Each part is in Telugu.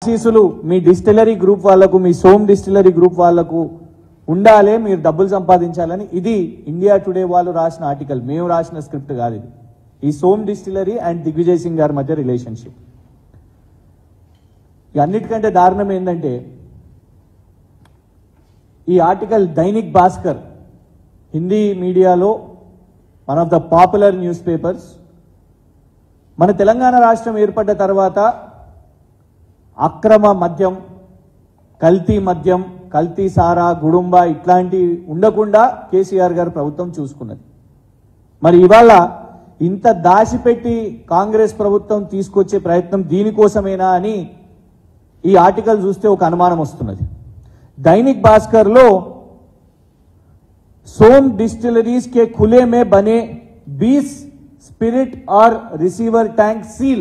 ఆశీసులు మీ డిస్టిలరీ గ్రూప్ వాళ్లకు మీ సోమ్ డిస్టిలరీ గ్రూప్ వాళ్లకు ఉండాలి మీరు డబ్బులు సంపాదించాలని ఇది ఇండియా టుడే వాళ్ళు రాసిన ఆర్టికల్ మేము రాసిన స్క్రిప్ట్ కాదు ఇది ఈ సోమ్ డిస్టిలరీ అండ్ దిగ్విజయ్ సింగ్ గారి మధ్య రిలేషన్షిప్ ఇక అన్నిటికంటే దారుణం ఏంటంటే ఈ ఆర్టికల్ దైనిక్ భాస్కర్ హిందీ మీడియాలో one of the popular newspapers మన తెలంగాణ రాష్ట్రం ఏర్పడ్డ తర్వాత అక్రమ మద్యం కల్తీ మద్యం కల్తీ సారా గుడుంబ ఇట్లాంటి ఉండకుండా కేసీఆర్ గారు ప్రభుత్వం చూసుకున్నది మరి ఇవాళ ఇంత దాచిపెట్టి కాంగ్రెస్ ప్రభుత్వం తీసుకొచ్చే ప్రయత్నం దీనికోసమేనా అని ఈ ఆర్టికల్ చూస్తే ఒక అనుమానం వస్తున్నది दैनिक भास्कर लो सोम डिस्टिलरीज के खुले में बने 20 स्पिरिट और रिसीवर टैंक सील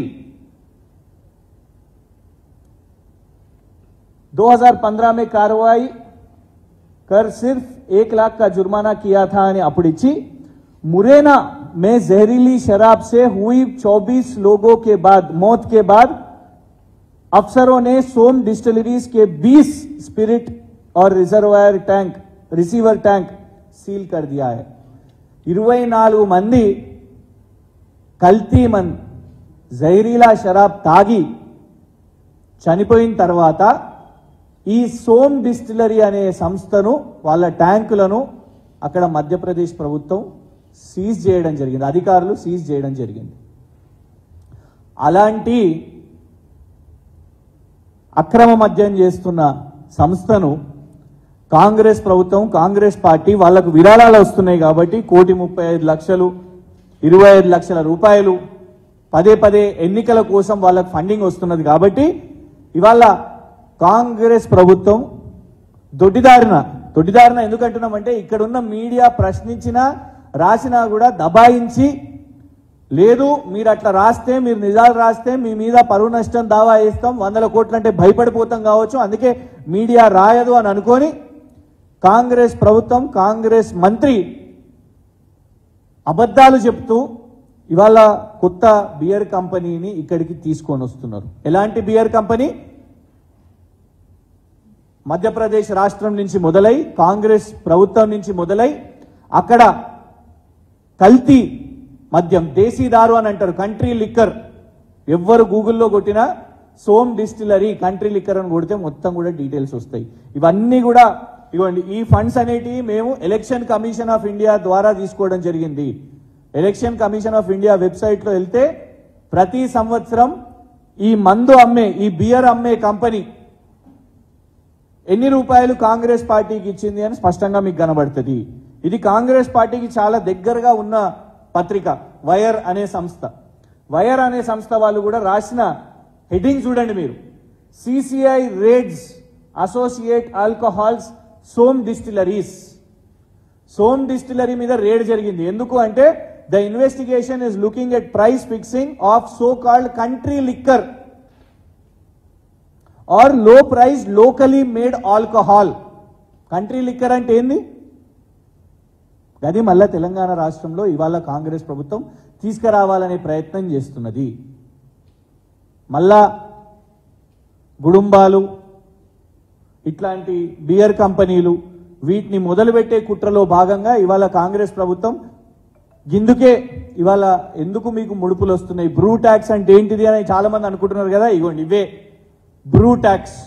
2015 में कार्रवाई कर सिर्फ एक लाख का जुर्माना किया था అని అప్పుడు ఇచ్చి मुरैना में जहरीली शराब से हुई 24 लोगों के बाद मौत के बाद अफसरों ने सोम डिस्टिलरीज के 20 स्पिरिट और reservoir tank receiver tank seal कर दिया है ఇరవై నాలుగు మంది కల్తీ మన్ జైరీలా షరాబ్ తాగి చనిపోయిన తర్వాత ఈ సోమ్ డిస్టిలరీ అనే సంస్థను వాళ్ళ ట్యాంకులను అక్కడ మధ్యప్రదేశ్ ప్రభుత్వం సీజ్ చేయడం జరిగింది అధికారులు సీజ్ చేయడం జరిగింది అలాంటి అక్రమ మద్యం చేస్తున్న సంస్థను కాంగ్రెస్ ప్రభుత్వం కాంగ్రెస్ పార్టీ వాళ్లకు విరాళాలు వస్తున్నాయి కాబట్టి కోటి ముప్పై ఐదు లక్షలు ఇరవై ఐదు లక్షల రూపాయలు పదే పదే ఎన్నికల కోసం వాళ్ళకు ఫండింగ్ వస్తున్నది కాబట్టి ఇవాళ కాంగ్రెస్ ప్రభుత్వం దొడ్డిదారిన దొడ్డిదారిన ఎందుకంటున్నామంటే ఇక్కడున్న మీడియా ప్రశ్నించినా రాసినా కూడా దబాయించి లేదు మీరు అట్లా రాస్తే మీరు నిజాలు రాస్తే మీ మీద పరువు నష్టం దావా వేస్తాం వందల కోట్లు అంటే భయపడిపోతాం కావచ్చు అందుకే మీడియా రాయదు అని అనుకొని కాంగ్రెస్ ప్రభుత్వం కాంగ్రెస్ మంత్రి అబద్ధాలు చెప్తూ ఇవాళ కొత్త బియర్ కంపెనీని ఇక్కడికి తీసుకొని వస్తున్నారు ఎలాంటి బియర్ కంపెనీ మధ్యప్రదేశ్ రాష్ట్రం నుంచి మొదలై కాంగ్రెస్ ప్రభుత్వం నుంచి మొదలై అక్కడ కల్తీ మద్యం దేశీదారు అని అంటారు కంట్రీ లిక్కర్ ఎవ్వరు గూగుల్లో కొట్టినా సోమ్ డిస్టిలరీ కంట్రీ లిక్కర్ అని కొడితే మొత్తం కూడా డీటెయిల్స్ వస్తాయి ఇవన్నీ కూడా ఇవ్వండి ఈ ఫండ్స్ అనేటివి మేము ఎలక్షన్ కమిషన్ ఆఫ్ ఇండియా ద్వారా తీసుకోవడం జరిగింది election commission of India website లో వెళ్తే ప్రతి సంవత్సరం ఈ మందు అమ్మే ఈ బియర్ అమ్మే కంపెనీ ఎన్ని రూపాయలు కాంగ్రెస్ పార్టీకి ఇచ్చింది అని స్పష్టంగా మీకు కనబడుతుంది ఇది కాంగ్రెస్ పార్టీకి చాలా దగ్గరగా ఉన్న పత్రిక వైర్ అనే సంస్థ వైర్ అనే సంస్థ వాళ్ళు కూడా రాసిన హెడ్డింగ్ చూడండి మీరు CCI raids associate alcohols Som distilleries Som distillery మీద రేడ్ జరిగింది ఎందుకు అంటే the investigation is looking at price fixing of so called country liquor or low price locally made alcohol country liquor అంటే ఏంది అది మళ్ళా తెలంగాణ రాష్ట్రంలో ఇవాళ కాంగ్రెస్ ప్రభుత్వం తీసుకురావాలనే ప్రయత్నం చేస్తున్నది మళ్ళా గుడుంబాలు ఇట్లాంటి బియర్ కంపెనీలు వీటిని మొదలుపెట్టే కుట్రలో భాగంగా ఇవాళ కాంగ్రెస్ ప్రభుత్వం ఇందుకే ఇవాళ ఎందుకు మీకు ముడుపులు వస్తున్నాయి బ్రూ ట్యాక్స్ అంటే ఏంటిది అని చాలా మంది అనుకుంటున్నారు కదా ఇగోండి ఇవే బ్రూ ట్యాక్స్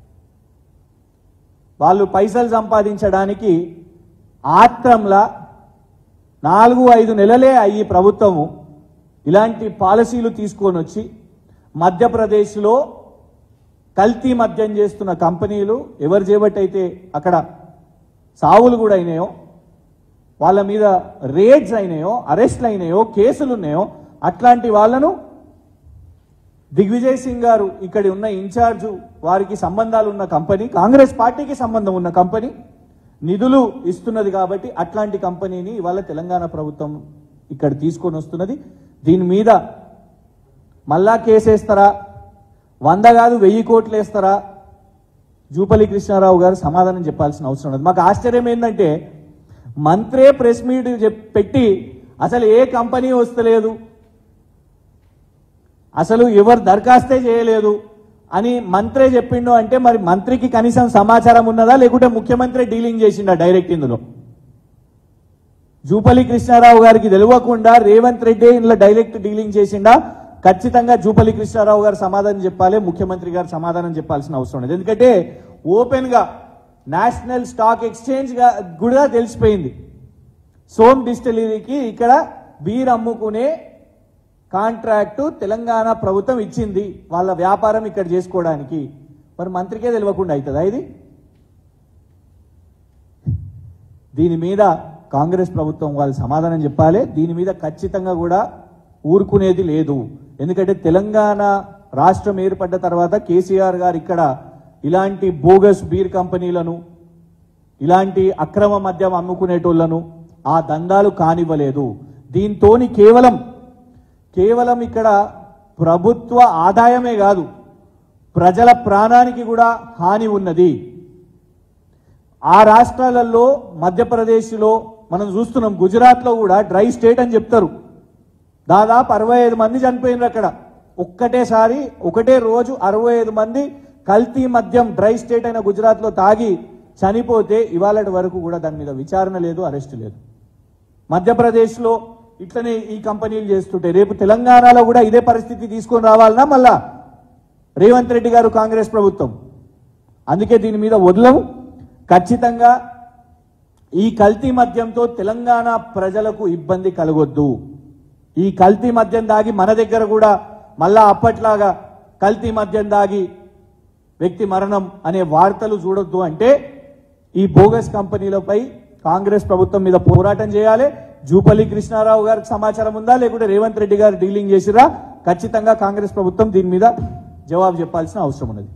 వాళ్ళు పైసలు సంపాదించడానికి ఆత్రంలా నాలుగు ఐదు నెలలే అయ్యి ప్రభుత్వము ఇలాంటి పాలసీలు తీసుకొని వచ్చి మధ్యప్రదేశ్లో కల్తీ మద్యం చేస్తున్న కంపెనీలు ఎవరు చేపట్టయితే అక్కడ సావులు కూడా అయినాయో వాళ్ళ మీద రేడ్స్ అయినాయో అరెస్ట్లు అయినాయో కేసులు ఉన్నాయో అట్లాంటి వాళ్ళను దిగ్విజయ్ సింగ్ గారు ఇక్కడ ఉన్న ఇన్ఛార్జు వారికి సంబంధాలు ఉన్న కంపెనీ కాంగ్రెస్ పార్టీకి సంబంధం ఉన్న కంపెనీ నిధులు ఇస్తున్నది కాబట్టి అట్లాంటి కంపెనీని ఇవాళ తెలంగాణ ప్రభుత్వం ఇక్కడ తీసుకొని వస్తున్నది దీని మీద మళ్ళా కేసేస్తారా వంద కాదు వెయ్యి కోట్లు వేస్తారా జూపల్లి కృష్ణారావు గారు సమాధానం చెప్పాల్సిన అవసరం లేదు మాకు ఆశ్చర్యం ఏంటంటే మంత్రే ప్రెస్ మీట్ చెప్- పెట్టి అసలు ఏ కంపెనీ వస్తలేదు అసలు ఎవరు దరఖాస్తే చేయలేదు అని మంత్రే చెప్పిండు అంటే మరి మంత్రికి కనీసం సమాచారం ఉన్నదా లేకుంటే ముఖ్యమంత్రి డీలింగ్ చేసిండా డైరెక్ట్ ఇందులో జూపల్లి కృష్ణారావు గారికి తెలియకుండా రేవంత్ రెడ్డి ఇందులో డైరెక్ట్ డీలింగ్ చేసిండా ఖచ్చితంగా జూపల్లి కృష్ణారావు గారు సమాధానం చెప్పాలి ముఖ్యమంత్రి గారు సమాధానం చెప్పాల్సిన అవసరం ఉంది ఎందుకంటే ఓపెన్ గా నేషనల్ స్టాక్ ఎక్స్చేంజ్ గా కూడా తెలిసిపోయింది సోమ్ డిస్టిలరీకి ఇక్కడ బీర్ అమ్ముకునే కాంట్రాక్టు తెలంగాణ ప్రభుత్వం ఇచ్చింది వాళ్ళ వ్యాపారం ఇక్కడ చేసుకోవడానికి మరి మంత్రికే తెలియకుండా అవుతుందా ఇది దీని మీద కాంగ్రెస్ ప్రభుత్వం వాళ్ళు సమాధానం చెప్పాలి దీని మీద ఖచ్చితంగా కూడా ఊరుకునేది లేదు ఎందుకంటే తెలంగాణ రాష్ట్రం ఏర్పడ్డ తర్వాత కేసీఆర్ గారు ఇక్కడ ఇలాంటి బోగస్ బీర్ కంపెనీలను ఇలాంటి అక్రమ మద్యం అమ్ముకునేటోళ్లను ఆ దందాలు కానివ్వలేదు దీంతోని కేవలం కేవలం ఇక్కడ ప్రభుత్వ ఆదాయమే కాదు ప్రజల ప్రాణానికి కూడా హాని ఉన్నది ఆ రాష్ట్రాలలో మధ్యప్రదేశ్లో మనం చూస్తున్నాం గుజరాత్లో కూడా డ్రై స్టేట్ అని చెప్తారు దాదాపు అరవై ఐదు మంది చనిపోయినారు అక్కడ ఒక్కటేసారి ఒకటే రోజు అరవై ఐదు మంది కల్తీ మద్యం డ్రై స్టేట్ అయిన గుజరాత్లో తాగి చనిపోతే ఇవాళ వరకు కూడా దాని మీద విచారణ లేదు అరెస్ట్ లేదు మధ్యప్రదేశ్లో ఇట్లనే ఈ కంపెనీలు చేస్తుంటే రేపు తెలంగాణలో కూడా ఇదే పరిస్థితి తీసుకొని రావాలన్నా మళ్ళా రేవంత్ రెడ్డి గారు కాంగ్రెస్ ప్రభుత్వం అందుకే దీని మీద వదలము ఖచ్చితంగా ఈ కల్తీ మద్యంతో తెలంగాణ ప్రజలకు ఇబ్బంది కలగొద్దు ఈ కల్తీ మద్యం దాగి మన దగ్గర కూడా మళ్ళా అప్పట్లాగా కల్తీ మద్యం దాగి వ్యక్తి మరణం అనే వార్తలు చూడొద్దు అంటే ఈ బోగస్ కంపెనీలపై కాంగ్రెస్ ప్రభుత్వం మీద పోరాటం చేయాలి జూపల్లి కృష్ణారావు గారికి సమాచారం ఉందా లేకుంటే రేవంత్ రెడ్డి గారు డీలింగ్ చేసిరా ఖచ్చితంగా కాంగ్రెస్ ప్రభుత్వం దీని మీద జవాబు చెప్పాల్సిన అవసరం ఉన్నది